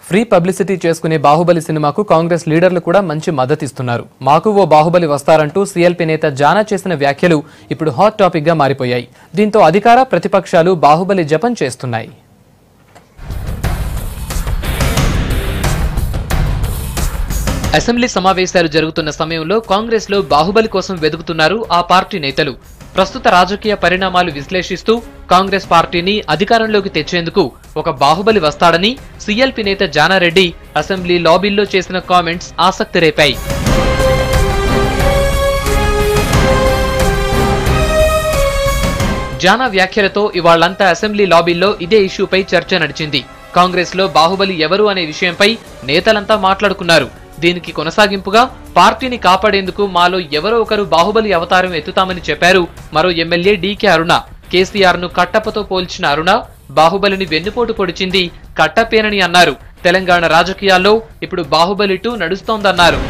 free publicity చేసుకునే బాహుబలి సినిమాకు కాంగ్రెస్ లీడర్లు కూడా మంచి మద్దతిస్తున్నారు మాకు ఓ బాహుబలి వస్తారంటూ సీఎల్పీ నేత జానా చేసిన వ్యాఖ్యలు ఇప్పుడు హాట్ టాపిక్ గా మారిపోయాయి దీంతో అధికార ప్రతిపక్షాలు బాహుబలి జపం చేస్తున్నాయి అసెంబ్లీ సమావేశాలు జరుగుతున్న సమయంలో కాంగ్రెస్ లో బాహుబలి కోసం వెతుకుతున్నారు ఆ పార్టీ నేతలు ప్రస్తుత రాజకీయ పరిణామాలు విశ్లేషిస్తూ కాంగ్రెస్ పార్టీని అధికారంలోకి తెచ్చేందుకు ఒక బాహుబలి వస్తాడని సీఎల్పీ నేత జానారెడ్డి అసెంబ్లీ లాబీల్లో చేసిన కామెంట్స్ ఆసక్తి రేపాయి జానా వ్యాఖ్యలతో ఇవాళ్లంతా అసెంబ్లీ లాబీల్లో ఇదే ఇష్యూపై చర్చ నడిచింది కాంగ్రెస్ లో బాహుబలి ఎవరు అనే విషయంపై నేతలంతా మాట్లాడుకున్నారు దీనికి కొనసాగింపుగా పార్టీని కాపాడేందుకు మాలో ఎవరో ఒకరు బాహుబలి అవతారం ఎత్తుతామని చెప్పారు మరో ఎమ్మెల్యే డీకే అరుణ కేసీఆర్ ను కట్టప్పతో పోల్చిన అరుణ బాహుబలిని వెన్నుపోటు పొడిచింది కట్టప్పేనని అన్నారు తెలంగాణ రాజకీయాల్లో ఇప్పుడు బాహుబలి టూ నడుస్తోందన్నారు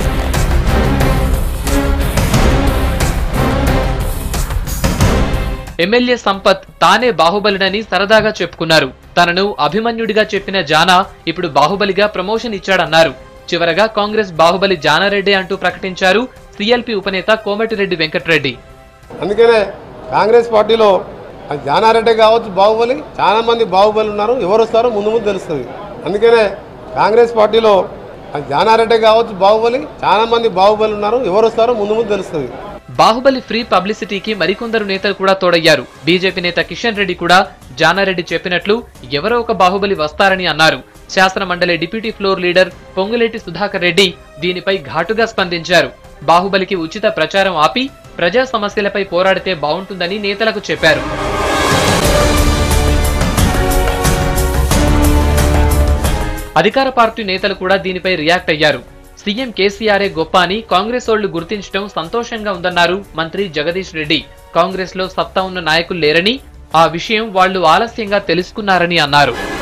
ఎమ్మెల్యే సంపత్ తానే బాహుబలినని సరదాగా చెప్పుకున్నారు తనను అభిమన్యుడిగా చెప్పిన జానా ఇప్పుడు బాహుబలిగా ప్రమోషన్ ఇచ్చాడన్నారు చివరగా కాంగ్రెస్ బాహుబలి జానారెడ్డి అంటూ ప్రకటించారు సీఎల్పీ ఉపనేత కోమటిరెడ్డి వెంకటరెడ్డి అందుకనే కాంగ్రెస్ పార్టీలో అది జానారెడ్డి కావచ్చు బాహుబలి చాలా మంది బాహుబలి ఉన్నారు ఎవరు వస్తారో ముందు ముందు తెలుస్తుంది అందుకనే కాంగ్రెస్ పార్టీలో అది జానారెడ్డి కావచ్చు బాహుబలి చాలా మంది బాహుబలి ఉన్నారు ఎవరు వస్తారో ముందు ముందు తెలుస్తుంది బాహుబలి ఫ్రీ పబ్లిసిటీకి మరికొందరు నేతలు కూడా తోడయ్యారు బీజేపీ నేత కిషన్ రెడ్డి కూడా జానారెడ్డి చెప్పినట్లు ఎవరో ఒక బాహుబలి వస్తారని అన్నారు శాసన మండలి deputy floor leader Ponguleti Sudhakar Reddy దీనిపై ఘాటుగా స్పందించారు బాహుబలికి ఉచిత ప్రచారం ఆపి ప్రజా సమస్యలపై పోరాడితే బాగుంటుందని నేతలకు చెప్పారు అధికార పార్టీ నేతలు కూడా దీనిపై రియాక్ట్ అయ్యారు సీఎం కేసీఆరే గొప్ప అని కాంగ్రెస్ ఓళ్లు గుర్తించడం సంతోషంగా ఉందన్నారు మంత్రి జగదీష్ రెడ్డి కాంగ్రెస్ లో సత్తా ఉన్న నాయకులు లేరని ఆ విషయం వాళ్లు ఆలస్యంగా తెలుసుకున్నారని అన్నారు